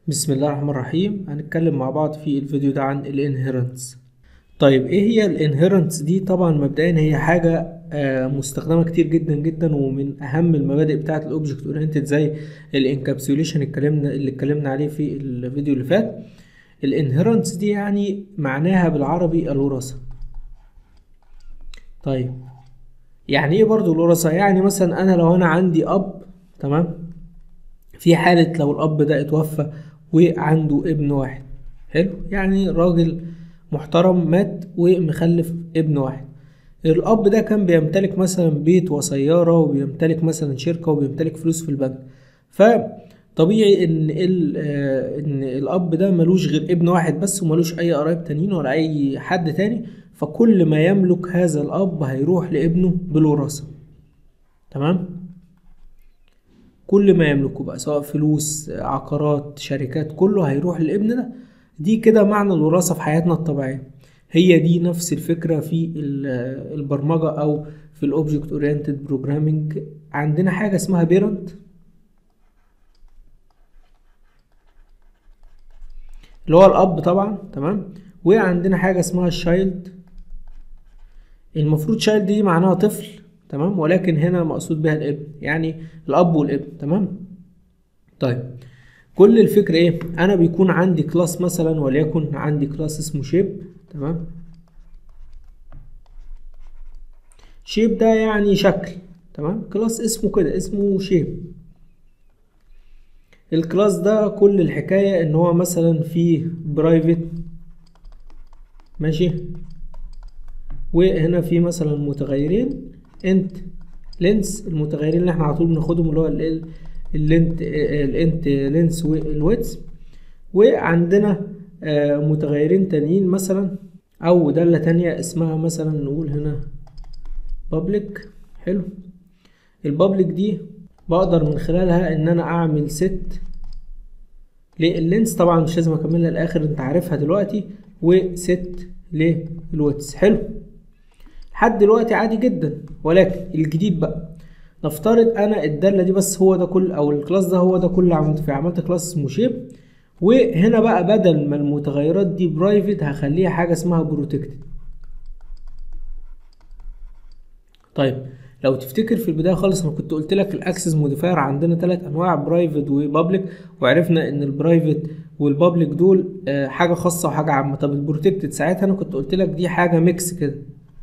بسم الله الرحمن الرحيم هنتكلم مع بعض في الفيديو ده عن الانهيرنس طيب ايه هي الانهيرنس دي طبعا مبدئيا هي حاجة آه، مستخدمة كتير جدا جدا ومن اهم المبادئ بتاعة الاوبجكت اورينتد زي الانكابسوليشن اتكلمنا اللي اتكلمنا عليه في الفيديو اللي فات الانهيرنس دي يعني معناها بالعربي الوراثة طيب يعني ايه برضو الوراثة يعني مثلا انا لو انا عندي اب تمام في حالة لو الأب ده اتوفى وعنده ابن واحد حلو يعني راجل محترم مات ومخلف ابن واحد الأب ده كان بيمتلك مثلا بيت وسيارة وبيمتلك مثلا شركة وبيمتلك فلوس في البنك فطبيعي إن ال آه، إن الأب ده ملوش غير ابن واحد بس وملوش أي قرايب تانيين ولا أي حد تاني فكل ما يملك هذا الأب هيروح لابنه بالوراثة تمام كل ما يملكه بقى سواء فلوس عقارات شركات كله هيروح للابن ده دي كده معنى الوراثة في حياتنا الطبيعية هي دي نفس الفكرة في ال- البرمجة أو في الأوبجكت أورينتد بروجرامينج عندنا حاجة اسمها بيرنت اللي هو الأب طبعا تمام وعندنا حاجة اسمها الشايلد المفروض شايلد دي معناها طفل تمام ولكن هنا مقصود بها الابن يعني الاب والابن تمام طيب كل الفكرة ايه انا بيكون عندي كلاس مثلا وليكن عندي كلاس اسمه شيب تمام شيب ده يعني شكل تمام كلاس اسمه كده اسمه شيب الكلاس ده كل الحكاية ان هو مثلا فيه برايفت ماشي وهنا في مثلا متغيرين انت لينس المتغيرين اللي احنا على طول بناخدهم اللي هو ال- اللينت الانت لينس والويتس وعندنا آه، متغيرين تانيين مثلا او دالة تانية اسمها مثلا نقول هنا public حلو البابليك دي بقدر من خلالها ان انا اعمل ست لللينس طبعا مش لازم اكملها للاخر انت عارفها دلوقتي وست للويتس حلو لحد دلوقتي عادي جدا ولكن الجديد بقى نفترض انا الداله دي بس هو ده كل او الكلاس ده هو ده كل اللي عملته فيه عملت كلاس اسمه شيب وهنا بقى بدل ما المتغيرات دي برايفت هخليها حاجه اسمها بروتكتد طيب لو تفتكر في البدايه خالص انا كنت قلت لك الاكسس موديفاير عندنا ثلاث انواع برايفت وبابليك وعرفنا ان البرايفت والبابليك دول آه، حاجه خاصه وحاجه عامه طب البروتكتد ساعتها انا كنت قلت لك دي حاجه ميكس كده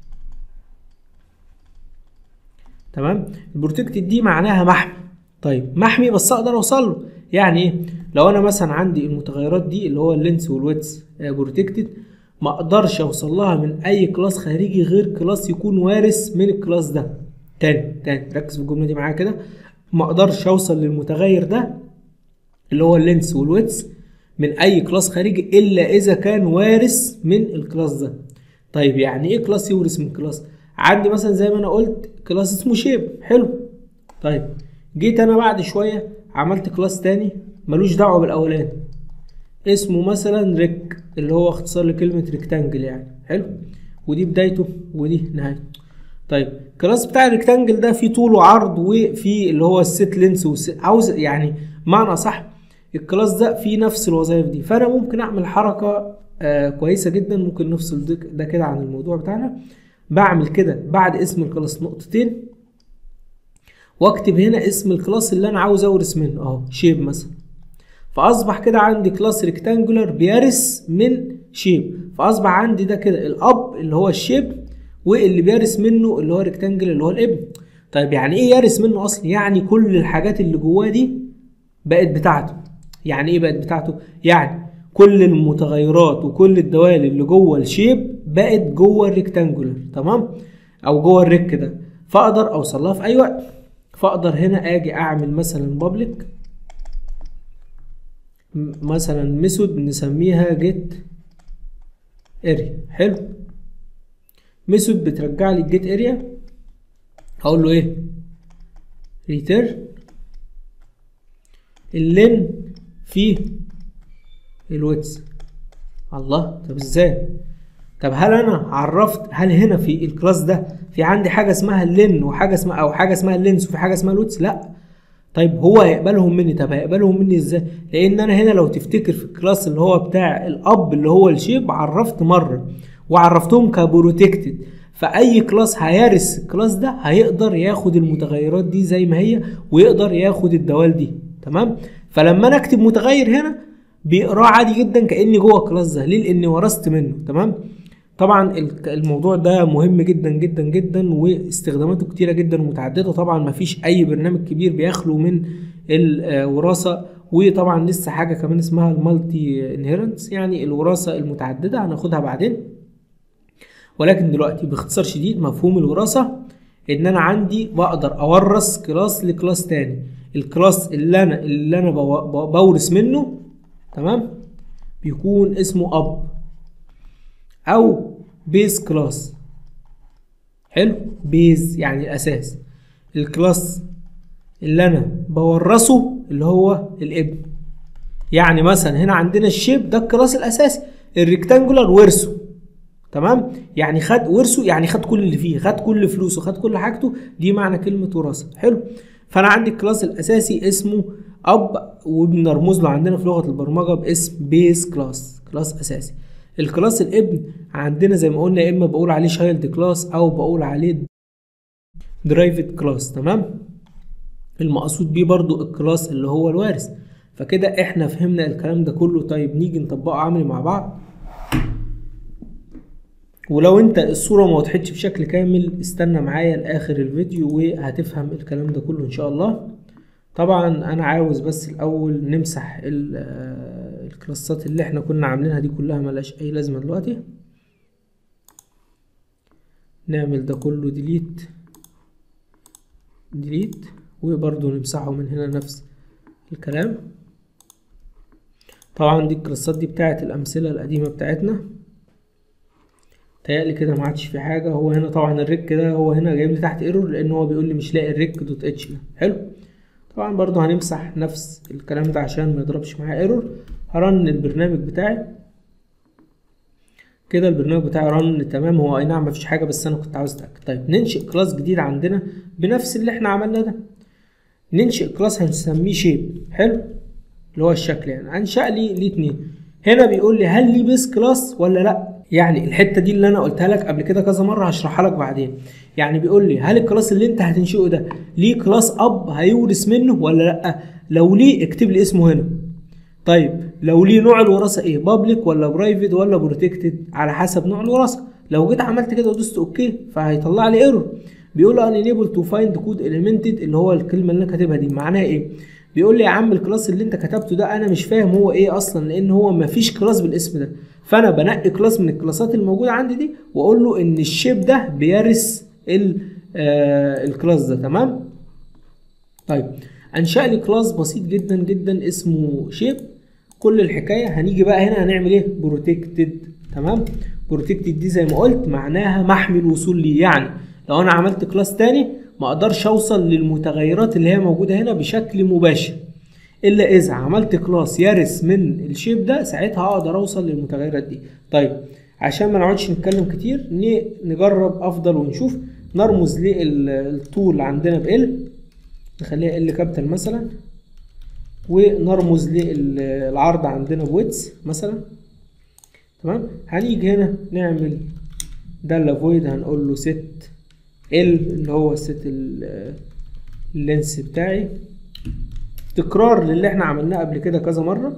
تمام البروتكتد دي معناها محمي طيب محمي بس اقدر اوصل له يعني ايه لو انا مثلا عندي المتغيرات دي اللي هو اللينس والويتس بروتكتد ما اقدرش اوصل لها من اي كلاس خارجي غير كلاس يكون وارث من الكلاس ده تاني تاني ركز في الجمله دي معايا كده ما اقدرش اوصل للمتغير ده اللي هو اللينس والويتس من اي كلاس خارجي الا اذا كان وارث من الكلاس ده طيب يعني ايه كلاس يورث من كلاس عندي مثلا زي ما انا قلت كلاس اسمه شيب حلو طيب جيت انا بعد شويه عملت كلاس تاني ملوش دعوه بالاولاني اسمه مثلا ريك اللي هو اختصار لكلمه ريكتانجل يعني حلو ودي بدايته ودي نهايته طيب الكلاس بتاع الريكتانجل ده فيه طول وعرض وفيه اللي هو الست لينس والست عاوز يعني معنى صح الكلاس ده فيه نفس الوظائف دي فانا ممكن اعمل حركه آه كويسه جدا ممكن نفصل ده ده كده عن الموضوع بتاعنا بعمل كده بعد اسم الكلاس نقطتين واكتب هنا اسم الكلاس اللي انا عاوز اورث منه اهو شيب مثلا فاصبح كده عندي كلاس ريكتانجولار بيرث من شيب فاصبح عندي ده كده الاب اللي هو الشيب واللي بيرث منه اللي هو ريكتانجل اللي هو الابن طيب يعني ايه يرث منه اصلا يعني كل الحاجات اللي جواه دي بقت بتاعته يعني ايه بقت بتاعته يعني كل المتغيرات وكل الدوال اللي جوه الشيب بقت جوه الريكتانجولار تمام او جوه الريك ده فاقدر اوصل لها في اي وقت فاقدر هنا اجي اعمل مثلا بابليك مثلا ميثود نسميها جيت اريا حلو ميثود بترجع لي الجيت اريا هقول له ايه ريتيرن اللين فيه الويتس الله طب ازاي طب هل انا عرفت هل هنا في الكلاس ده في عندي حاجه اسمها اللين وحاجه اسمها او حاجه اسمها اللينس وفي حاجه اسمها الويتس لا طيب هو هيقبلهم مني طب هيقبلهم مني ازاي لان انا هنا لو تفتكر في الكلاس اللي هو بتاع الاب اللي هو الشيب عرفت مره وعرفتهم كبروتكتد فاي كلاس هيرث الكلاس ده هيقدر ياخد المتغيرات دي زي ما هي ويقدر ياخد الدوال دي تمام فلما انا اكتب متغير هنا بيقراه عادي جدا كاني جوه الكلاس ده ليه لاني ورثت منه تمام طبعا الموضوع ده مهم جدا جدا جدا واستخداماته كتيره جدا ومتعدده طبعا ما فيش اي برنامج كبير بيخلو من الوراثه وطبعا لسه حاجه كمان اسمها المالتي انهيرنس يعني الوراثه المتعدده هناخدها بعدين ولكن دلوقتي باختصار شديد مفهوم الوراثه ان انا عندي بقدر اورث كلاس لكلاس تاني الكلاس اللي انا اللي انا بورث منه تمام بيكون اسمه اب او بيز كلاس حلو بيز يعني الاساس الكلاس اللي انا بورثه اللي هو الابن يعني مثلا هنا عندنا الشيب ده الكلاس الاساسي الريكتانجولار ورثه تمام يعني خد ورثه يعني خد كل اللي فيه خد كل فلوسه خد كل حاجته دي معنى كلمه وراثه حلو فانا عندي الكلاس الاساسي اسمه اب وبنرمز له عندنا في لغه البرمجه باسم بيز كلاس كلاس اساسي الكلاس الابن عندنا زي ما قلنا يا اما بقول عليه شايلد كلاس او بقول عليه درايفد كلاس تمام المقصود بيه برضو الكلاس اللي هو الوارث فكده احنا فهمنا الكلام ده كله طيب نيجي نطبقه عملي مع بعض ولو انت الصوره ما وضحتش بشكل كامل استنى معايا لاخر الفيديو وهتفهم الكلام ده كله ان شاء الله طبعا انا عاوز بس الاول نمسح الكلاسات اللي احنا كنا عاملينها دي كلها ملهاش اي لازمه دلوقتي نعمل ده كله ديليت ديليت وبرضو نمسحه من هنا نفس الكلام طبعا دي الكلاسات دي بتاعت الامثله القديمه بتاعتنا تهيألي كده ما عادش في حاجه هو هنا طبعا الريك ده هو هنا جايب لي تحت ايرور لان هو بيقول لي مش لاقي الريك دوت اتش ده حلو طبعا برضو هنمسح نفس الكلام ده عشان ما يضربش معايا ايرور هرن البرنامج بتاعي كده البرنامج بتاعي رن تمام هو اي نعم مفيش حاجه بس انا كنت عاوز اتاكد طيب ننشئ كلاس جديد عندنا بنفس اللي احنا عملناه ده ننشئ كلاس هنسميه شيب حلو اللي هو الشكل يعني انشا لي ليه اتنين هنا بيقول لي هل ليه بيس كلاس ولا لا يعني الحته دي اللي انا قلتها لك قبل كده كذا مره هشرحها لك بعدين يعني بيقول لي هل الكلاس اللي انت هتنشئه ده ليه كلاس اب هيورث منه ولا لا لو ليه اكتب لي اسمه هنا طيب لو ليه نوع الوراثه ايه بابليك ولا برايفت ولا بروتكتد على حسب نوع الوراثه لو جيت عملت كده ودوست اوكي فهيطلع لي ايرور بيقول له انيبل تو فايند كود اليمنتد اللي هو الكلمه اللي انا كاتبها دي معناها ايه بيقول لي يا عم الكلاس اللي انت كتبته ده انا مش فاهم هو ايه اصلا لان هو مفيش كلاس بالاسم ده فانا بنقي كلاس من الكلاسات الموجوده عندي دي واقول له ان الشيب ده بيرث آه الكلاس ده تمام طيب انشا لي كلاس بسيط جدا جدا اسمه شيب كل الحكايه هنيجي بقى هنا هنعمل ايه بروتكتد تمام بروتكتد دي زي ما قلت معناها محمي الوصول ليه يعني لو انا عملت كلاس تاني ما اقدرش اوصل للمتغيرات اللي هي موجوده هنا بشكل مباشر الا اذا عملت كلاس يرث من الشيب ده ساعتها اقدر اوصل للمتغيرات دي طيب عشان ما نقعدش نتكلم كتير نجرب افضل ونشوف نرمز للطول عندنا ب ال نخليها ال كابيتال مثلا ونرمز للعرض عندنا بويتس مثلا تمام هنيجي هنا نعمل دالة فويد هنقول له ست ال اللي هو ست اللينس بتاعي تكرار للي احنا عملناه قبل كده كذا مرة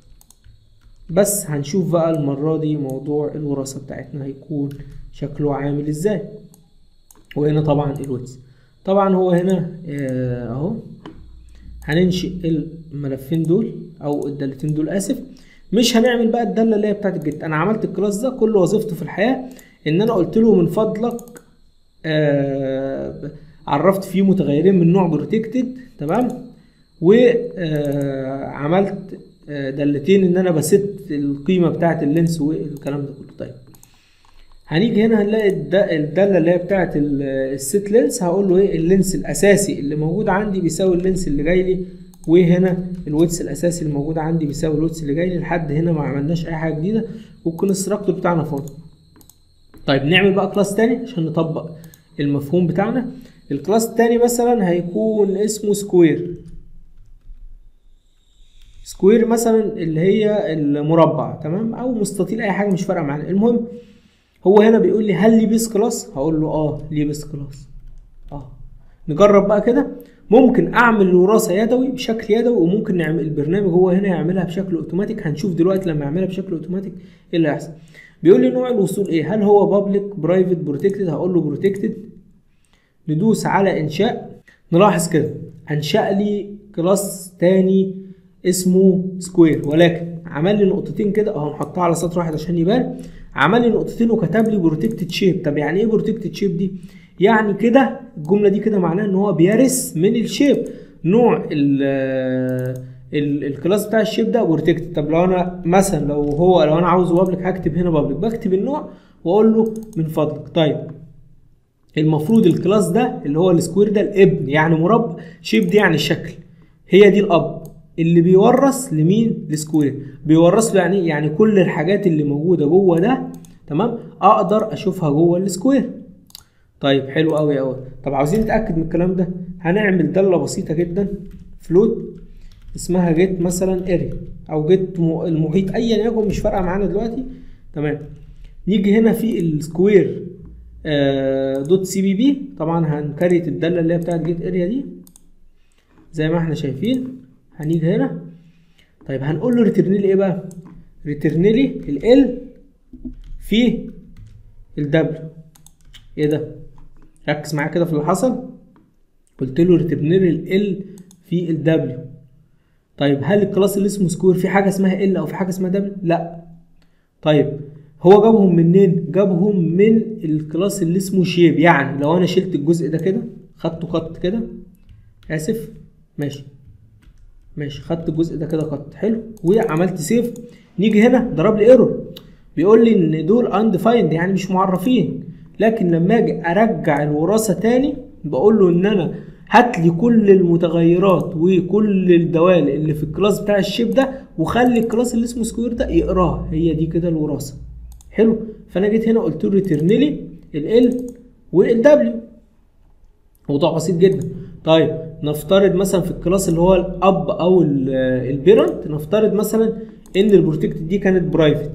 بس هنشوف بقى المرة دي موضوع الوراثة بتاعتنا هيكون شكله عامل ازاي وهنا طبعا الويتس طبعا هو هنا اهو هننشئ الملفين دول او الدالتين دول اسف مش هنعمل بقى الداله اللي هي بتاعت الجيت انا عملت الكلاس ده كل وظيفته في الحياه ان انا قلت له من فضلك آه عرفت فيه متغيرين من نوع بروتكتد تمام وعملت آه دالتين ان انا بست القيمه بتاعت اللينس والكلام ده كله طيب هنيجي هنا هنلاقي الداله اللي هي بتاعت الست لينس هقول له ايه اللينس الاساسي اللي موجود عندي بيساوي اللينس اللي جاي لي وهنا الويتس الاساسي اللي موجود عندي بيساوي الويتس اللي جاي لي لحد هنا ما عملناش اي حاجه جديده والكونستراكتور بتاعنا فاضي طيب نعمل بقى كلاس تاني عشان نطبق المفهوم بتاعنا الكلاس التاني مثلا هيكون اسمه سكوير سكوير مثلا اللي هي المربع تمام او مستطيل اي حاجه مش فارقه معانا المهم هو هنا بيقول لي هل لي بيس كلاس هقول له اه ليه بيس كلاس اه نجرب بقى كده ممكن اعمل الوراثه يدوي بشكل يدوي وممكن نعمل البرنامج هو هنا يعملها بشكل اوتوماتيك هنشوف دلوقتي لما يعملها بشكل اوتوماتيك ايه اللي هيحصل بيقول لي نوع الوصول ايه هل هو بابليك برايفت بروتكتد هقول له بروتكتد ندوس على انشاء نلاحظ كده انشا لي كلاس تاني اسمه سكوير ولكن عمل لي نقطتين كده اهو نحطها على سطر واحد عشان يبان عمل لي نقطتين وكتب لي بروتكتد شيب طب يعني ايه بروتكتد شيب دي يعني كده الجمله دي كده معناها ان هو بيرث من الشيب نوع ال ال- الكلاس بتاع الشيب ده بروتكت طب لو انا مثلا لو هو لو انا عاوز بابليك هكتب هنا بابليك بكتب النوع واقول له من فضلك طيب المفروض الكلاس ده اللي هو السكوير ده الابن يعني مربع شيب دي يعني الشكل هي دي الاب اللي بيورث لمين لسكوير بيورث له يعني إيه؟ يعني كل الحاجات اللي موجوده جوه ده تمام اقدر اشوفها جوه السكوير طيب حلو قوي قوي طب عاوزين نتاكد من الكلام ده هنعمل داله بسيطه جدا فلوت اسمها جيت مثلا اري او جيت المحيط ايا يكن مش فارقه معانا دلوقتي تمام نيجي هنا في السكوير آه، دوت سي بي بي طبعا هنكريت الداله اللي هي بتاعت جيت اريا دي زي ما احنا شايفين هنيجي هنا طيب هنقول له ريترن لي ايه بقى ريترن لي ال في الدبليو ايه ده ركز معايا كده في اللي حصل قلت له ريترن لي ال في الدبليو طيب هل الكلاس اللي اسمه سكوير في حاجه اسمها ال او في حاجه اسمها دبليو لا طيب هو جابهم منين جابهم من الكلاس اللي اسمه شيب يعني لو انا شلت الجزء ده كده خدته خط كده اسف ماشي ماشي خدت الجزء ده كده خط حلو وعملت سيف نيجي هنا ضرب لي ايرور بيقول لي ان دول undefined يعني مش معرفين لكن لما اجي ارجع الوراثه تاني بقول له ان انا هات لي كل المتغيرات وكل الدوال اللي في الكلاس بتاع الشيب ده وخلي الكلاس اللي اسمه سكوير ده يقراها هي دي كده الوراثه حلو فانا جيت هنا قلت له ريترن لي ال والدبليو موضوع بسيط جدا طيب نفترض مثلا في الكلاس اللي هو الاب او البيرنت نفترض مثلا ان البروتكت دي كانت برايفت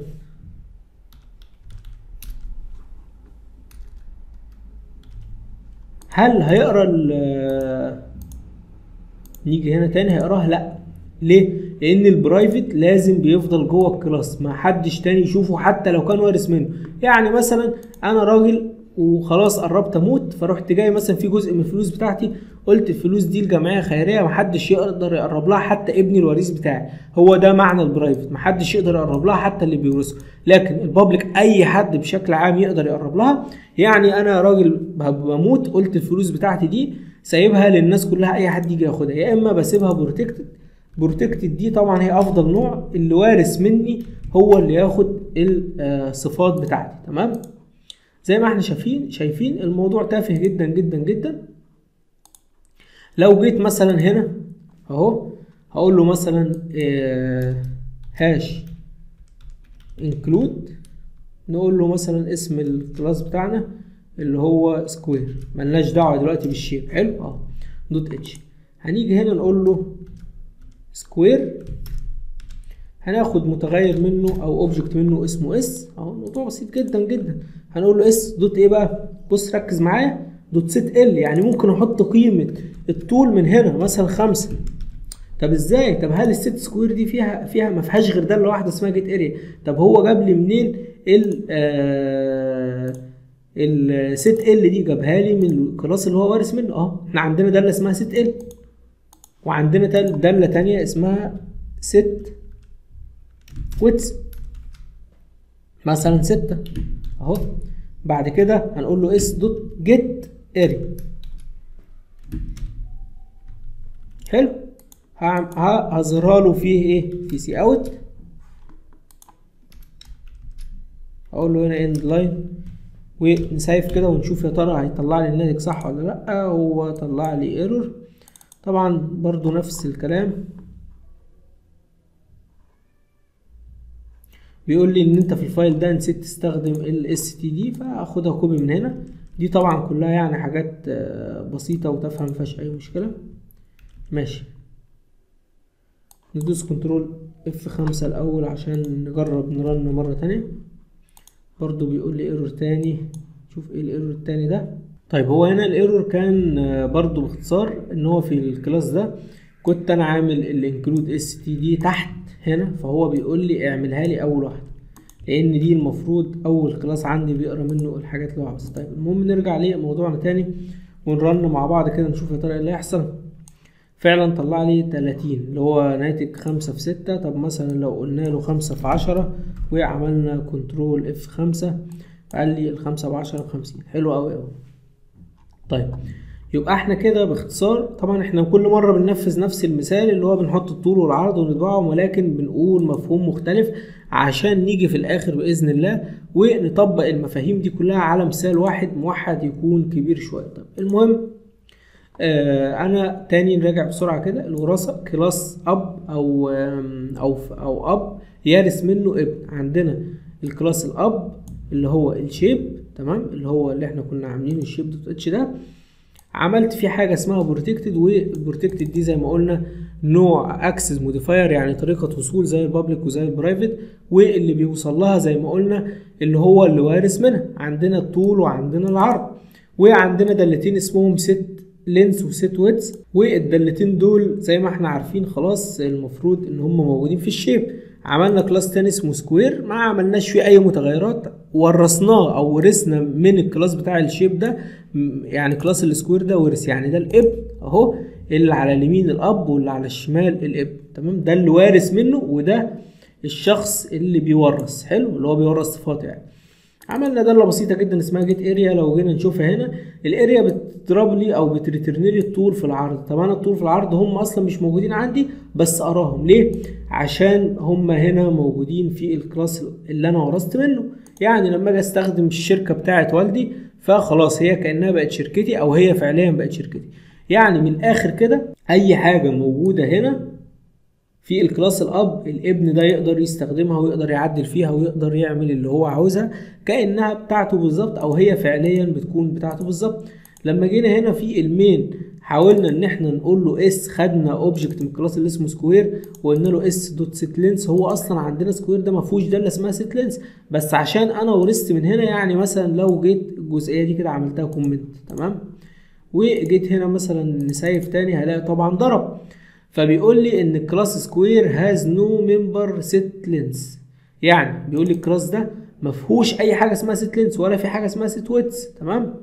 هل هيقرا ال نيجي هنا تاني هيقراها لا ليه لان البرايفت لازم بيفضل جوه الكلاس ما حدش تاني يشوفه حتى لو كان وارث منه يعني مثلا انا راجل وخلاص قربت اموت فرحت جاي مثلا في جزء من الفلوس بتاعتي قلت الفلوس دي الجمعيه خيريه محدش يقدر يقرب لها حتى ابني الوريث بتاعي هو ده معنى البرايفت محدش يقدر يقرب لها حتى اللي بيورثه لكن البابليك اي حد بشكل عام يقدر يقرب لها يعني انا راجل بموت قلت الفلوس بتاعتي دي سايبها للناس كلها اي حد يجي ياخدها يا اما بسيبها بروتكتد بروتكتد دي طبعا هي افضل نوع اللي وارث مني هو اللي ياخد الصفات بتاعتي تمام زي ما احنا شايفين شايفين الموضوع تافه جدا جدا جدا لو جيت مثلا هنا اهو هقول له مثلا آه هاش انكلود نقول له مثلا اسم الكلاس بتاعنا اللي هو سكوير ملناش دعوه دلوقتي بالشيب حلو اه دوت اتش هنيجي هنا نقول له سكوير هناخد متغير منه او اوبجكت منه اسمه اس اهو الموضوع بسيط جدا جدا هنقول له اس دوت ايه بقى بص ركز معايا دوت سيت ال يعني ممكن احط قيمه الطول من هنا مثلا خمسة طب ازاي طب هل الست سكوير دي فيها فيها ما فيهاش غير داله واحده اسمها جيت اريا طب هو جاب لي منين ال آه الست ال دي جابها لي من الكلاس اللي هو وارث منه اه احنا عندنا داله اسمها ست ال وعندنا داله تانية اسمها ست ويتس مثلا ستة اهو بعد كده هنقول له اس دوت جيت اري حلو هظهرها له فيه ايه في سي اوت اقول له هنا اند لاين ونسيف كده ونشوف يا ترى هيطلع لي الناتج صح ولا لا هو طلع لي ايرور طبعا برضو نفس الكلام بيقول لي ان انت في الفايل ده نسيت تستخدم ال اس تي دي فاخدها كوبي من هنا دي طبعا كلها يعني حاجات بسيطه وتافهه مفيهاش اي مشكله ماشي ندوس كنترول اف خمسة الاول عشان نجرب نرن مرة تانية برضو بيقول لي ايرور تاني شوف ايه الايرور التاني ده طيب هو هنا الايرور كان آه، برضو باختصار ان هو في الكلاس ده كنت انا عامل الانكلود اس تي دي تحت هنا فهو بيقول لي اعملها لي اول واحده لان دي المفروض اول كلاس عندي بيقرا منه الحاجات اللي هو عاوزها طيب المهم نرجع لموضوعنا تاني ونرن مع بعض كده نشوف يا ترى ايه اللي هيحصل فعلا طلع لي 30 اللي هو ناتج خمسة في ستة طب مثلا لو قلنا له خمسة في عشرة وعملنا كنترول اف خمسة قال لي الخمسة بعشرة بخمسين حلو أوي أوي طيب يبقى احنا كده باختصار طبعا احنا كل مرة بننفذ نفس المثال اللي هو بنحط الطول والعرض ونطبعهم ولكن بنقول مفهوم مختلف عشان نيجي في الاخر بإذن الله ونطبق المفاهيم دي كلها على مثال واحد موحد يكون كبير شوية طب المهم آه انا تاني نراجع بسرعة كده الوراثة كلاس اب او آم، او او اب يرث منه ابن عندنا الكلاس الاب اللي هو الشيب تمام اللي هو اللي احنا كنا عاملينه الشيب دوت اتش ده عملت فيه حاجه اسمها بروتكتد والبروتكتد دي زي ما قلنا نوع اكسس موديفاير يعني طريقه وصول زي البابليك وزي البرايفت واللي بيوصل لها زي ما قلنا اللي هو اللي وارث منها عندنا الطول وعندنا العرض وعندنا دالتين اسمهم ست لينس وست ويدز والدالتين دول زي ما احنا عارفين خلاص المفروض ان هم موجودين في الشيب عملنا كلاس تاني اسمه سكوير ما عملناش فيه اي متغيرات ورثناه او ورثنا من الكلاس بتاع الشيب ده م- يعني كلاس السكوير ده ورث يعني ده الابن اهو اللي على اليمين الاب واللي على الشمال الابن تمام ده اللي وارث منه وده الشخص اللي بيورث حلو اللي هو بيورث صفات يعني عملنا داله بسيطه جدا اسمها جيت اريا لو جينا نشوفها هنا الاريا بتضرب لي او بتريترن لي الطول في العرض طب انا الطول في العرض هم اصلا مش موجودين عندي بس اراهم ليه عشان هم هنا موجودين في الكلاس اللي انا ورثت منه يعني لما اجي استخدم الشركه بتاعه والدي فخلاص هي كانها بقت شركتي او هي فعليا بقت شركتي يعني من الاخر كده اي حاجه موجوده هنا في الكلاس الاب الابن ده يقدر يستخدمها ويقدر يعدل فيها ويقدر يعمل اللي هو عاوزها كانها بتاعته بالظبط او هي فعليا بتكون بتاعته بالظبط لما جينا هنا في المين حاولنا ان احنا نقول له اس خدنا اوبجكت من الكلاس اللي اسمه سكوير وقلنا له اس دوت سيت لينس هو اصلا عندنا سكوير ده ما فيهوش داله اسمها سيت لينس بس عشان انا ورثت من هنا يعني مثلا لو جيت الجزئيه دي كده عملتها كومنت تمام وجيت هنا مثلا نسيف تاني هلاقي طبعا ضرب فبيقول لي ان الكلاس سكوير هاز نو ممبر سيت لينس يعني بيقول لي الكلاس ده ما فيهوش اي حاجه اسمها سيت لينس ولا في حاجه اسمها سيت ويتس تمام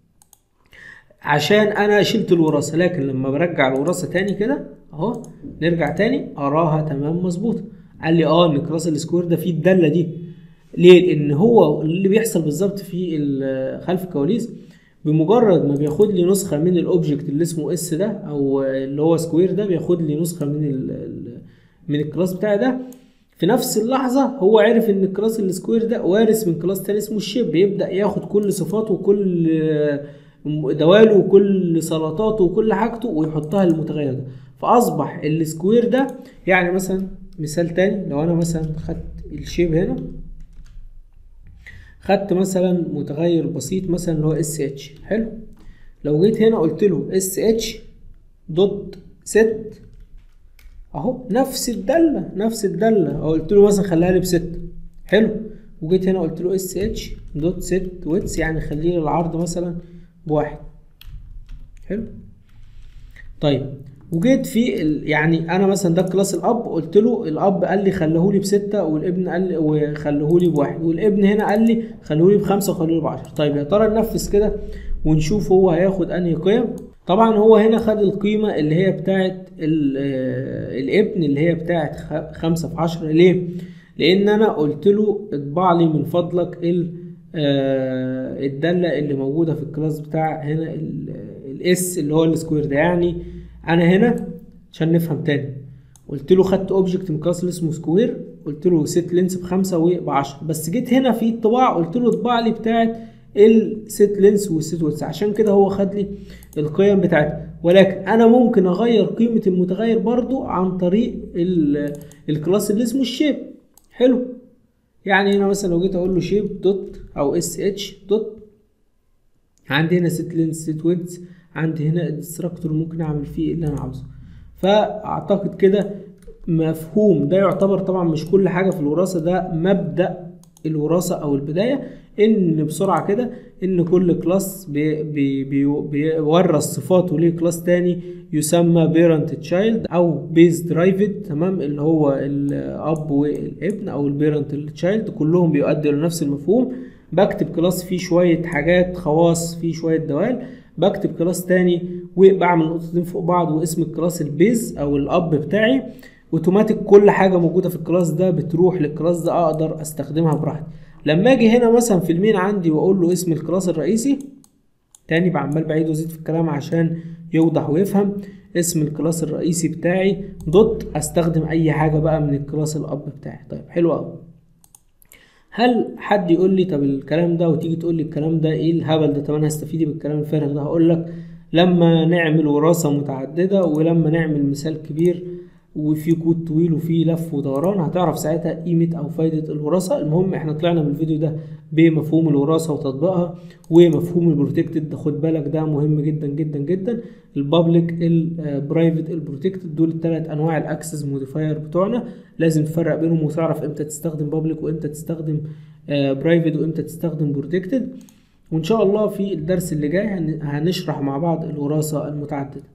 عشان انا شلت الوراثه لكن لما برجع الوراثه تاني كده اهو نرجع تاني اراها تمام مظبوطه قال لي اه ان كلاس السكوير ده فيه الداله دي ليه لان هو اللي بيحصل بالظبط في ال- خلف الكواليس بمجرد ما بياخد لي نسخه من الاوبجكت اللي اسمه اس ده او اللي هو سكوير ده بياخد لي نسخه من ال ال من الكلاس بتاعي ده في نفس اللحظه هو عرف ان الكلاس السكوير ده وارث من كلاس تاني اسمه الشيب بيبدا ياخد كل صفاته وكل آه، دواله وكل سلطاته وكل حاجته ويحطها للمتغير ده فاصبح السكوير ده يعني مثلا مثال تاني لو انا مثلا خدت الشيب هنا خدت مثلا متغير بسيط مثلا اللي هو اس اتش حلو لو جيت هنا قلت له اس اتش دوت ست اهو نفس الداله نفس الداله أو قلت له مثلا خليها لي بستة حلو وجيت هنا قلت له اس اتش دوت ست ويتس يعني خليه لي العرض مثلا بواحد حلو طيب وجيت في ال... يعني انا مثلا ده كلاس الاب قلت له الاب قال لي خليهولي بستة والابن قال لي وخليهولي بواحد والابن هنا قال لي خليهولي بخمسة وخليهولي بعشرة طيب يا ترى ننفذ كده ونشوف هو هياخد انهي قيم طبعا هو هنا خد القيمة اللي هي بتاعت ال- آه، الابن اللي هي بتاعت خ- خمسة في عشرة ليه؟ لأن أنا قلت له اطبع لي من فضلك ال آه، الدالة اللي موجودة في الكلاس بتاع هنا الاس اللي هو السكوير ده يعني أنا هنا عشان نفهم تاني قلت له خدت اوبجكت من كلاس اللي اسمه سكوير قلت له سيت لينس بخمسة وبعشرة بس جيت هنا في الطباع قلت له اطبع لي بتاعت السيت لينس والسيت ويتس عشان كده هو خد لي القيم بتاعتها ولكن انا ممكن اغير قيمة المتغير برضو عن طريق ال- الكلاس اللي اسمه الشيب حلو يعني هنا مثلا لو جيت اقول له شيب دوت او اس اتش دوت عندي هنا سيت لينس سيت ويدز عندي هنا الديستراكتور ممكن اعمل فيه اللي انا عاوزه فاعتقد كده مفهوم ده يعتبر طبعا مش كل حاجه في الوراثه ده مبدا الوراثه او البدايه ان بسرعه كده ان كل كلاس بي بي بي بيورث صفاته لكلاس تاني يسمى بيرنت تشايلد او بيز درايفد تمام اللي هو الاب والابن او البيرنت تشايلد كلهم بيؤدوا لنفس المفهوم بكتب كلاس فيه شويه حاجات خواص فيه شويه دوال بكتب كلاس تاني وبعمل نقطتين فوق بعض واسم الكلاس البيز او الاب بتاعي اوتوماتيك كل حاجه موجوده في الكلاس ده بتروح للكلاس ده اقدر استخدمها براحتي لما اجي هنا مثلا في المين عندي واقول له اسم الكلاس الرئيسي تاني بعمل بعيد وازيد في الكلام عشان يوضح ويفهم اسم الكلاس الرئيسي بتاعي دوت استخدم اي حاجه بقى من الكلاس الاب بتاعي طيب حلو قوي هل حد يقول لي طب الكلام ده وتيجي تقول لي الكلام ده ايه الهبل ده طب انا هستفيد إيه بالكلام الفارغ ده هقول لك لما نعمل وراثه متعدده ولما نعمل مثال كبير وفي كود طويل وفي لف ودوران هتعرف ساعتها قيمة أو فايدة الوراثة المهم احنا طلعنا من الفيديو ده بمفهوم الوراثة وتطبيقها ومفهوم البروتكتد خد بالك ده مهم جدا جدا جدا البابليك البرايفت البروتكتد دول الثلاث أنواع الأكسس موديفاير بتوعنا لازم تفرق بينهم وتعرف امتى تستخدم بابليك وامتى تستخدم برايفت وامتى تستخدم بروتكتد وإن شاء الله في الدرس اللي جاي هنشرح مع بعض الوراثة المتعددة